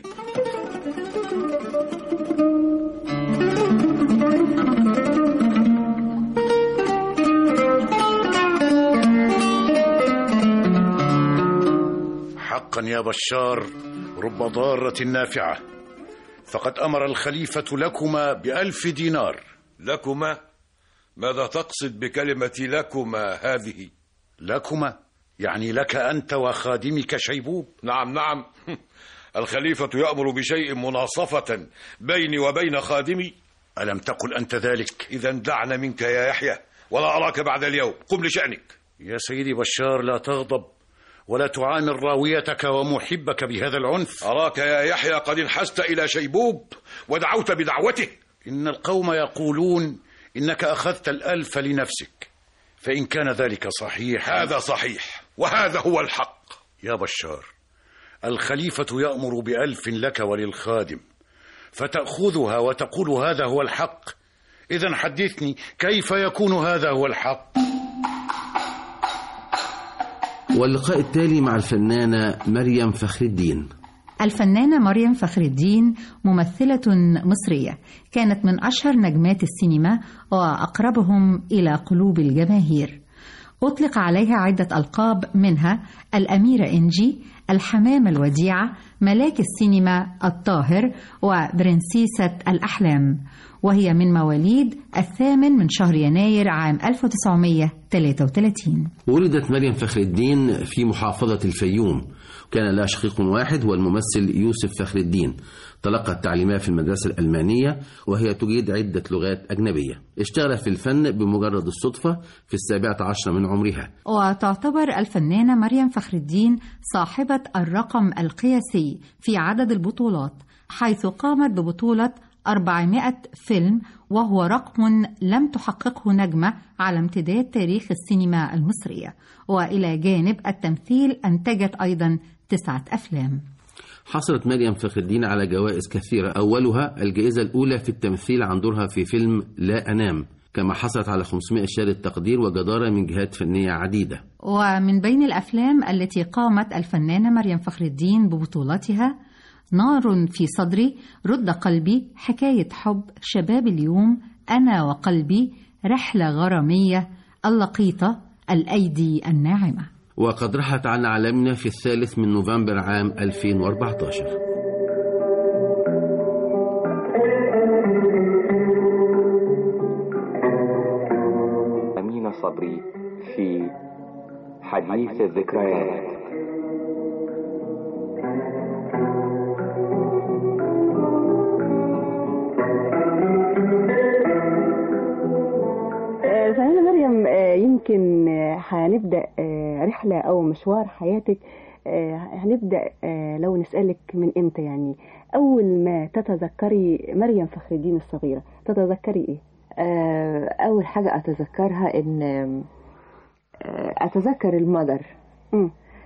حقا يا بشار رب ضارة نافعة فقد أمر الخليفة لكما بألف دينار لكما ماذا تقصد بكلمة لكما هذه لكما يعني لك أنت وخادمك شيبوب نعم نعم الخليفة يأمر بشيء مناصفة بيني وبين خادمي ألم تقل أنت ذلك إذا دعنا منك يا يحيى ولا أراك بعد اليوم قم لشأنك يا سيدي بشار لا تغضب ولا تعامل راويتك ومحبك بهذا العنف أراك يا يحيى قد انحست إلى شيبوب ودعوت بدعوته إن القوم يقولون إنك أخذت الألف لنفسك فإن كان ذلك صحيح هذا صحيح وهذا هو الحق يا بشار الخليفة يأمر بألف لك وللخادم فتأخذها وتقول هذا هو الحق إذا حدثني كيف يكون هذا هو الحق واللقاء التالي مع الفنانة مريم فخر الدين الفنانة مريم فخر الدين ممثلة مصرية كانت من أشهر نجمات السينما وأقربهم إلى قلوب الجماهير أطلق عليها عدة ألقاب منها الأميرة إنجي الحمامة الوديعة ملاك السينما الطاهر وبرنسيسة الأحلام وهي من مواليد الثامن من شهر يناير عام 1933 ولدت مريم فخر الدين في محافظة الفيوم كان لها شقيق واحد هو الممثل يوسف فخر الدين تلقت تعليمها في المدرسة الألمانية وهي تجيد عدة لغات أجنبية اشتغلت في الفن بمجرد الصدفة في السابعة عشر من عمرها وتعتبر الفنانة مريم فخر الدين صاحبة الرقم القياسي في عدد البطولات حيث قامت ببطولة 400 فيلم وهو رقم لم تحققه نجمة على امتداد تاريخ السينما المصرية وإلى جانب التمثيل أنتجت أيضا تسعة أفلام حصلت مريم فخر الدين على جوائز كثيرة أولها الجائزة الأولى في التمثيل عن دورها في فيلم لا أنام كما حصلت على 500 شهادة تقدير وجدارة من جهات فنية عديدة ومن بين الأفلام التي قامت الفنانة مريم فخر الدين ببطولتها نار في صدري رد قلبي حكاية حب شباب اليوم أنا وقلبي رحلة غرامية اللقيطة الأيدي الناعمة وقد رحلت عن عالمنا في الثالث من نوفمبر عام 2014 أمين صبري في حديث الذكريات آه، فأنا مريم آه، يمكن آه، هنبدأ آه، رحلة أو مشوار حياتك آه، هنبدأ آه، لو نسألك من إمتى يعني أول ما تتذكري مريم فخر الدين الصغيرة تتذكري إيه؟ آه، أول حاجة أتذكرها إن آه، أتذكر المدر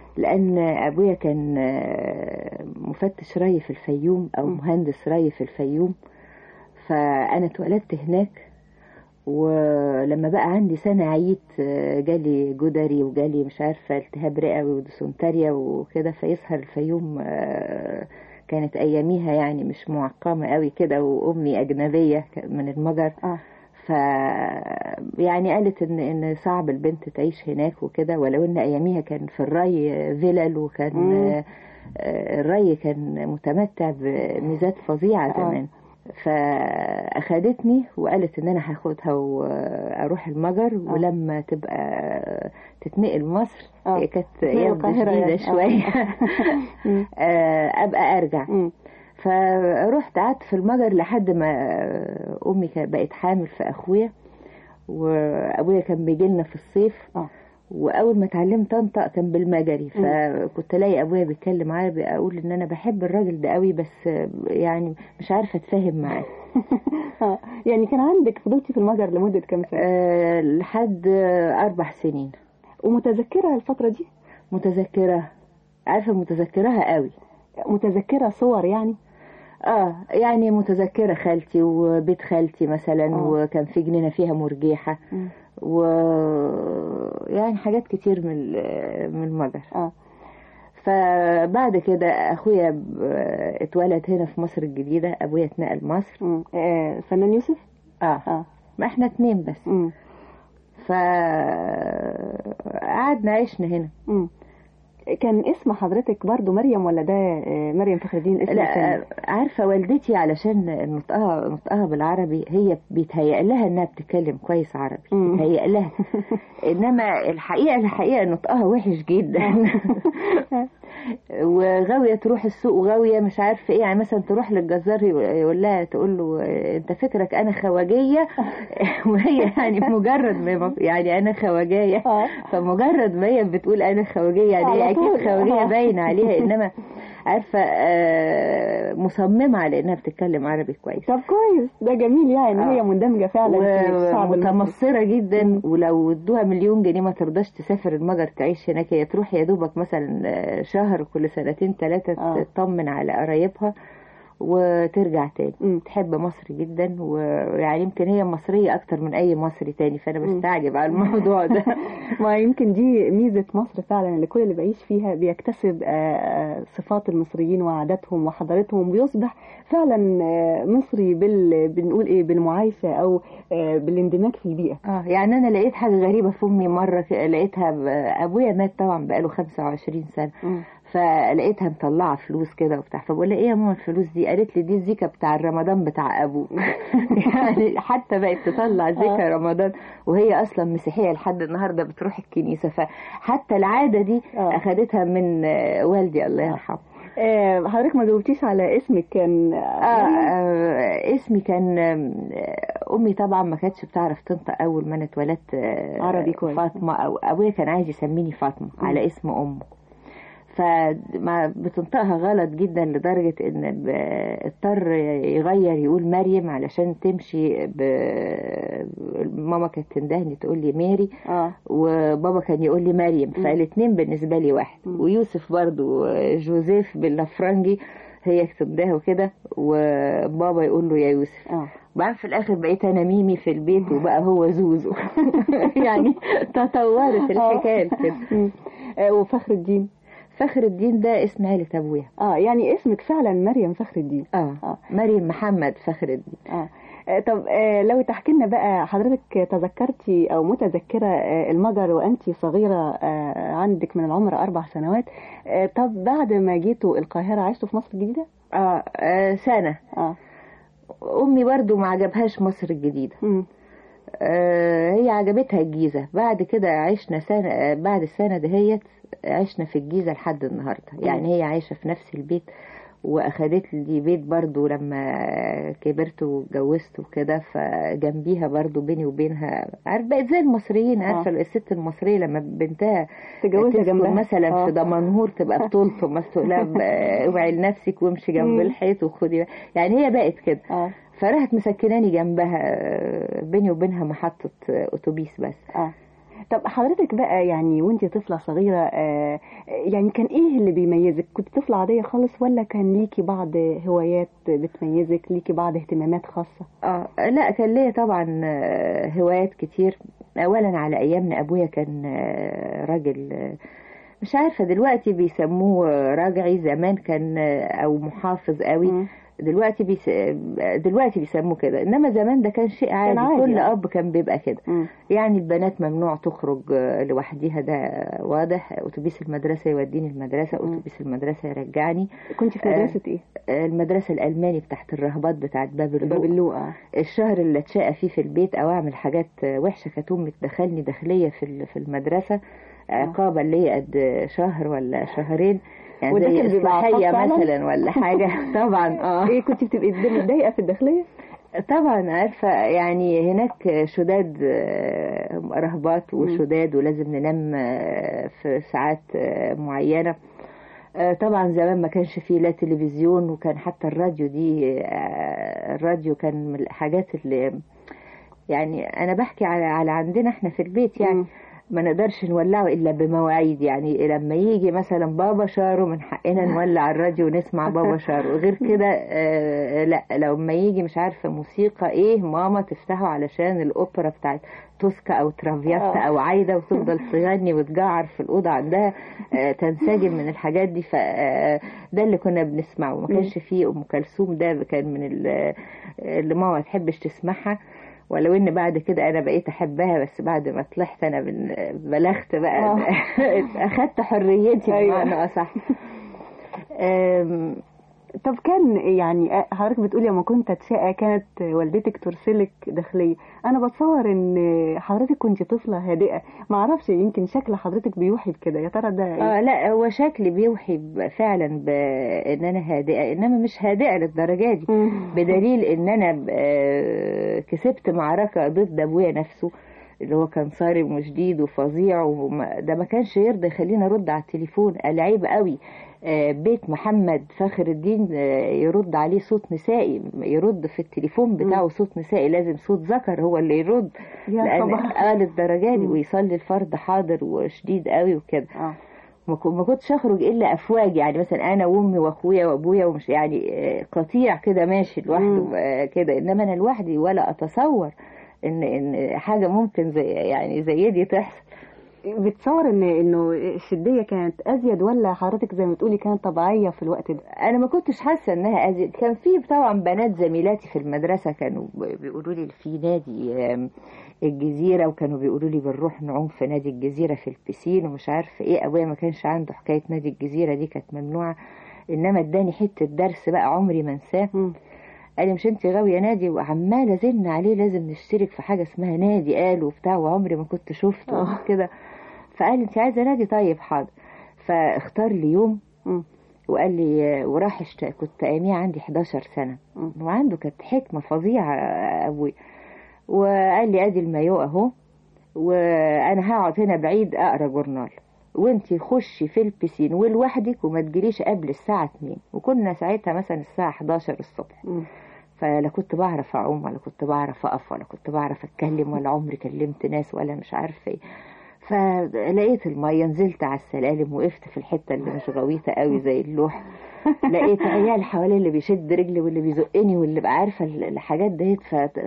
لان ابويا كان آه، مفتش ري في الفيوم او مهندس ري في الفيوم فانا اتولدت هناك ولما بقى عندي سنة عيت آه، جالي جدري وجالي مش عارفة التهاب رئوي وديسنتريا وكده فيسهر الفيوم آه، كانت أياميها يعني مش معقمة قوي كده وأمي أجنبية من المجر ف يعني قالت ان ان صعب البنت تعيش هناك وكده ولو ان اياميها كان في الري فيلل وكان مم. آه، آه، الري كان متمتع بميزات فظيعه زمان فاخدتني وقالت ان انا هاخدها واروح المجر ولما تبقى تتنقل مصر هي كانت زي ايام القاهرة جديده يعني. شويه مم. آه، ابقى ارجع فرحت قعدت في المجر لحد ما آه، امي كانت بقت حامل في اخويا وابويا كان بيجي لنا في الصيف واول ما اتعلمت انطق كان بالمجري مم. فكنت الاقي ابويا بيتكلم عربي اقول ان انا بحب الراجل ده قوي بس آه، يعني مش عارفه اتفاهم معاه آه، يعني كان عندك فضلتي في المجر لمدة كام سنة؟ أه لحد آه، أربع سنين ومتذكرة الفترة دي؟ متذكرة عارفة متذكرها قوي متذكرة صور يعني؟ اه يعني متذكرة خالتي وبيت خالتي مثلا آه. وكان في جنينة فيها مرجيحة و يعني حاجات كتير من ال- من المجر اه فبعد كده اخويا ب- اتولد هنا في مصر الجديدة ابويا اتنقل مصر آه فنان يوسف اه, آه. ما احنا اتنين بس مم. فقعدنا عشنا هنا مم. كان اسم حضرتك برضو مريم ولا ده آه، مريم فخر الدين اسم لا تاني؟ عارفة والدتي علشان نطقها نطقها بالعربي هي بيتهيأ لها انها بتتكلم كويس عربي بيتهيأ لها انما الحقيقة الحقيقة نطقها وحش جدا وغاوية تروح السوق وغاوية مش عارفة ايه يعني مثلا تروح للجزار يقول لها تقول له انت فكرك انا خواجية وهي يعني مجرد ما يعني انا خواجية فمجرد ما هي بتقول انا خواجية يعني هي على اكيد طول. خواجية آه. باين عليها انما عارفة آه، مصممة على انها بتتكلم عربي كويس طب كويس ده جميل يعني هي مندمجة فعلا في الشعب المصري. ومتمصرة جدا ولو ادوها مليون جنيه ما ترضاش تسافر المجر تعيش هناك هي تروح يا دوبك مثلا آه، شهر كل سنتين ثلاثة تطمن على قرايبها وترجع تاني تحب مصر جدا ويعني يمكن هي مصرية أكتر من أي مصري تاني فأنا بستعجب على الموضوع ده ما يمكن دي ميزة مصر فعلا اللي كل اللي بيعيش فيها بيكتسب آه، آه، صفات المصريين وعاداتهم وحضارتهم ويصبح فعلا آه، مصري بال بنقول ايه بالمعايشة او آه، بالاندماج في البيئة اه يعني انا لقيت حاجه غريبه في امي مره ك- لقيتها ب- ابويا مات طبعا بقاله 25 سنه فلقيتها مطلعه فلوس كده وبتاع فبقول لها ايه يا ماما الفلوس دي قالت لي دي الزيكه بتاع رمضان بتاع ابوك يعني حتى بقت تطلع زيكه رمضان وهي اصلا مسيحيه لحد النهارده بتروح الكنيسه فحتى العاده دي اخدتها من آه، والدي الله يرحمه آه، حضرتك ما جاوبتيش على اسمك كان آه, آه اسمي كان آه امي طبعا ما كانتش بتعرف تنطق اول ما انا اتولدت آه عربي كويس. فاطمه او ابويا كان عايز يسميني فاطمه على اسم امه فما بتنطقها غلط جدا لدرجة ان ب- اضطر يغير يقول مريم علشان تمشي ب... ماما كانت تندهني تقول لي ماري آه. وبابا كان يقول لي مريم فالاتنين بالنسبة لي واحد ويوسف برضو جوزيف باللفرنجي هي تندهه كده وبابا يقول له يا يوسف آه. بعدين في الاخر بقيت انا ميمي في البيت وبقى هو زوزو يعني تطورت الحكايه كده آه، وفخر الدين فخر الدين ده اسم عيلة ابويا اه يعني اسمك فعلا مريم فخر الدين اه, آه. مريم محمد فخر الدين اه آه، طب آه، لو تحكي لنا بقى حضرتك تذكرتي او متذكره آه، المجر وانت صغيره آه، عندك من العمر اربع سنوات آه، طب بعد ما جيتوا القاهره عشتوا في مصر الجديده؟ اه, آه سنة اه امي برضو ما عجبهاش مصر الجديدة آه هي عجبتها الجيزة بعد كده عشنا سنة آه بعد السنة دهيت عشنا في الجيزة لحد النهاردة يعني هي عايشة في نفس البيت واخدت لي بيت برضو لما كبرت واتجوزت وكده فجنبيها برضو بيني وبينها عارف بقت زي المصريين عارفه الست المصريه لما بنتها تجوزها تسكن جنبها. مثلا آه. في دمنهور تبقى بطولته مثلا تقول لها ب- اوعي لنفسك وامشي جنب مم. الحيط وخدي يعني هي بقت كده آه. فراحت مسكناني جنبها آه، بيني وبينها محطه آه، اتوبيس بس اه طب حضرتك بقى يعني وانت طفلة صغيرة آه، يعني كان ايه اللي بيميزك كنت طفلة عادية خالص ولا كان ليكي بعض هوايات بتميزك ليكي بعض اهتمامات خاصة اه لا كان ليا طبعا آه، هوايات كتير اولا على ايامنا ابويا كان آه، راجل آه، مش عارفه دلوقتي بيسموه آه، راجعي زمان كان آه، او محافظ قوي دلوقتي بيس... دلوقتي بيسموه كده انما زمان ده كان شيء عادي, عادي كل يعني. اب كان بيبقى كده يعني البنات ممنوع تخرج آه، لوحديها ده واضح اتوبيس المدرسه يوديني المدرسه اتوبيس المدرسه يرجعني كنت في مدرسة ايه؟ آه، المدرسه الالماني بتاعت الرهبات بتاعت باب اللوق باب اللوق آه. الشهر اللي اتشقى فيه في البيت او اعمل حاجات وحشه كانت امي تدخلني داخليه في ال- في المدرسه عقابا ليا قد شهر ولا شهرين يعني وده زي كان بيبقى عقاب اصلاحيه فعلاً؟ مثلا ولا حاجه طبعا اه ايه كنت بتبقي متضايقة في الداخلية؟ طبعا عارفه يعني هناك شداد آه، رهبات وشداد ولازم ننام آه، في ساعات آه، معينه آه، طبعا زمان ما كانش فيه لا تلفزيون وكان حتى الراديو دي آه، الراديو كان من الحاجات اللي يعني انا بحكي على على عندنا احنا في البيت يعني ما نقدرش نولعه الا بمواعيد يعني لما يجي مثلا بابا شارو من حقنا نولع الراديو ونسمع بابا شارو غير كده آه لا لما يجي مش عارفه موسيقى ايه ماما تفتحه علشان الاوبرا بتاعت توسكا او ترافياتا آه. او عايده وتفضل تغني وتجعر في الاوضه عندها آه تنسجم من الحاجات دي فده اللي كنا بنسمعه ما كانش فيه ام كلثوم ده كان من ال- اللي ماما ما تحبش تسمعها ولو ان بعد كده انا بقيت احبها بس بعد ما طلعت انا بن- بلغت بقى اخدت حريتي أيوة. بمعنى اصح أم، طب كان يعني حضرتك بتقولي لما كنت اتشقى كانت والدتك ترسلك داخليه انا بتصور ان حضرتك كنت طفله هادئه ما اعرفش يمكن شكل حضرتك بيوحي بكده يا ترى ده إيه؟ اه لا هو شكلي بيوحي ب- فعلا بان انا هادئه انما مش هادئه للدرجه دي بدليل ان انا ب- آه، كسبت معركه ضد ابويا نفسه اللي هو كان صارم وشديد وفظيع وما ده ما كانش يرضى يخليني ارد على التليفون قال عيب قوي آه، بيت محمد فخر الدين آه، يرد عليه صوت نسائي يرد في التليفون بتاعه صوت نسائي لازم صوت ذكر هو اللي يرد يا لان خبر. اه للدرجه دي ويصلي الفرض حاضر وشديد قوي وكده ما كو- ما كنتش اخرج الا افواج يعني مثلا انا وامي واخويا وابويا ومش يعني آه، قطيع كده ماشي لوحده آه، كده انما انا لوحدي ولا اتصور ان ان حاجه ممكن زي يعني زي دي تحصل بتصور ان انه الشديه كانت ازيد ولا حضرتك زي ما تقولي كانت طبيعيه في الوقت ده انا ما كنتش حاسه انها ازيد كان في طبعا بنات زميلاتي في المدرسه كانوا ب- بيقولوا لي في نادي آم، الجزيره وكانوا بيقولوا لي بنروح نعوم في نادي الجزيره في البسين ومش عارفه ايه ابويا ما كانش عنده حكايه نادي الجزيره دي كانت ممنوعه انما اداني حته درس بقى عمري ما انساه قال لي مش انت غاويه نادي وعماله زن عليه لازم نشترك في حاجه اسمها نادي قال وبتاع وعمري ما كنت شفته كده فقال لي انت عايزه نادي طيب حاضر فاختار لي يوم وقال لي وراح اشت... كنت اياميها عندي 11 سنه وعنده كانت حكمه فظيعه ابوي وقال لي ادي المايو اهو وانا هقعد هنا بعيد اقرا جورنال وانتي خشي في البسين ولوحدك وما تجريش قبل الساعه 2 وكنا ساعتها مثلا الساعه 11 الصبح فلا كنت بعرف اعوم ولا كنت بعرف اقف ولا كنت بعرف اتكلم ولا عمري كلمت ناس ولا مش عارفه ايه فلقيت الميه نزلت على السلالم وقفت في الحته اللي مش غويطه قوي زي اللوح لقيت عيال حوالي اللي بيشد رجلي واللي بيزقني واللي بقى عارفه الحاجات ديت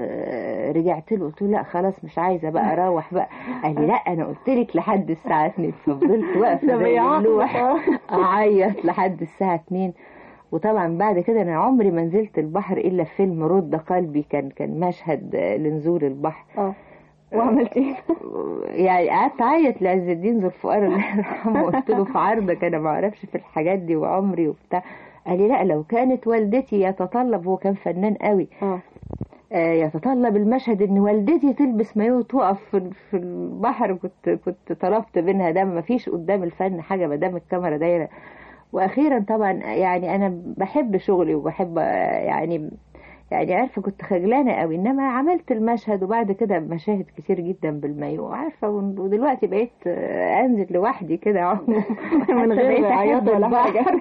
فرجعت له قلت له لا خلاص مش عايزه بقى اروح بقى قال لي لا انا قلت لك لحد الساعه 2 ففضلت واقفه ده زي بيعاقبك. اللوح اعيط لحد الساعه 2 وطبعا بعد كده انا عمري ما نزلت البحر الا في فيلم رد قلبي كان كان مشهد آه، لنزول البحر اه وعملت ايه؟ يعني قعدت اعيط لعز الدين ذو الفقار الله يرحمه قلت له في عرضك انا ما اعرفش في الحاجات دي وعمري وبتاع قال لي لا لو كانت والدتي يتطلب هو كان فنان قوي اه آه، يتطلب المشهد ان والدتي تلبس مايو وتقف في في البحر كنت كنت طلبت منها ده ما فيش قدام الفن حاجه ما دام الكاميرا دايره واخيرا طبعا يعني انا بحب شغلي وبحب آه، يعني يعني عارفه كنت خجلانه قوي انما عملت المشهد وبعد كده مشاهد كتير جدا بالمايو عارفه ودلوقتي بقيت آه، انزل لوحدي كده أعوم. من بقيت غير أحب عياط ولا البحر. حاجه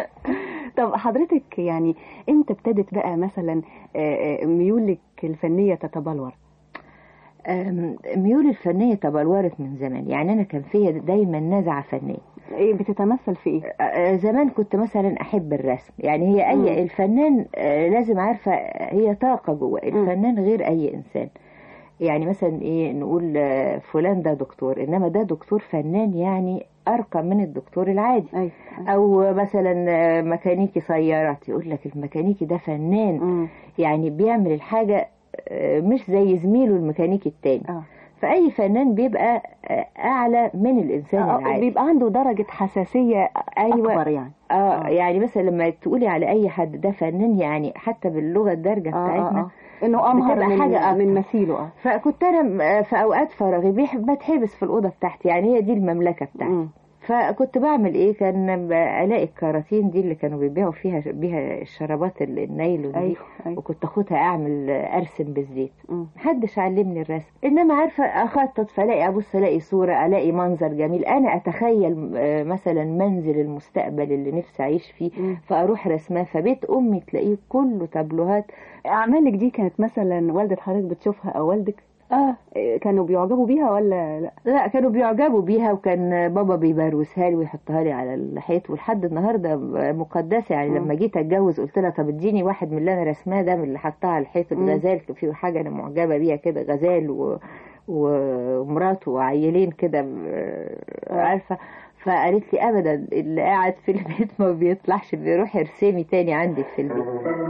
طب حضرتك يعني امتى ابتدت بقى مثلا آه، آه، ميولك الفنيه تتبلور أم، ميول الفنية تبلورت من زمان يعني أنا كان فيا دايما نزعة فنية ايه بتتمثل في ايه؟ آه، زمان كنت مثلا أحب الرسم يعني هي أي مم. الفنان آه، لازم عارفة هي طاقة جوه الفنان غير أي إنسان يعني مثلا ايه نقول آه، فلان ده دكتور انما ده دكتور فنان يعني ارقى من الدكتور العادي أيوة. او مثلا آه، ميكانيكي سيارات يقول لك الميكانيكي ده فنان يعني بيعمل الحاجه آه، مش زي زميله الميكانيكي التاني آه. فاي فنان بيبقى آه، اعلى من الانسان آه، العادي بيبقى عنده درجة حساسية أيوة. أكبر يعني اه يعني مثلا لما تقولي على اي حد ده فنان يعني حتى باللغه الدارجه آه، آه، بتاعتنا آه. إنه أمهر بتبقى من- حاجه أكتر. من مثيله اه فكنت انا م- في اوقات فراغي بيحب بتحبس في الاوضه بتاعتي يعني هي دي المملكه بتاعتي فكنت بعمل ايه كان ب- الاقي الكراتين دي اللي كانوا بيبيعوا فيها بيها الشرابات ال- النايلون دي أيوة، أيوة. وكنت اخدها اعمل ارسم بالزيت محدش علمني الرسم انما عارفه اخطط فالاقي ابص الاقي صوره الاقي منظر جميل انا اتخيل آه، مثلا منزل المستقبل اللي نفسي اعيش فيه فاروح رسماه فبيت امي تلاقيه كله تابلوهات أعمالك دي كانت مثلا والدة حضرتك بتشوفها أو والدك اه كانوا بيعجبوا بيها ولا لا؟ لا كانوا بيعجبوا بيها وكان بابا بيبروسها لي ويحطها لي على الحيط ولحد النهارده مقدسه يعني مم. لما جيت اتجوز قلت لها طب اديني واحد من اللي انا رسماه ده من اللي حطها على الحيط مم. الغزال في حاجه انا معجبه بيها كده غزال و... ومراته وعيلين كده آه، عارفه فقالت لي ابدا اللي قاعد في البيت ما بيطلعش بيروح ارسمي تاني عندك في البيت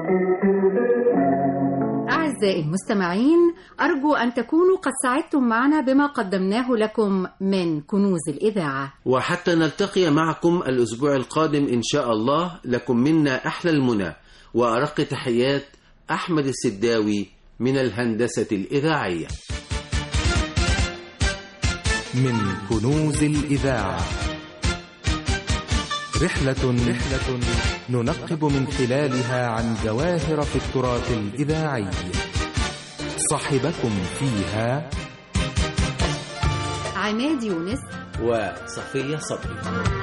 أعزائي المستمعين أرجو أن تكونوا قد سعدتم معنا بما قدمناه لكم من كنوز الإذاعة وحتى نلتقي معكم الأسبوع القادم إن شاء الله لكم منا أحلى المنى وأرق تحيات أحمد السداوي من الهندسة الإذاعية من كنوز الإذاعة رحلة رحلة ننقب من خلالها عن جواهر في التراث الإذاعي صاحبكم فيها عماد يونس وصفية صبري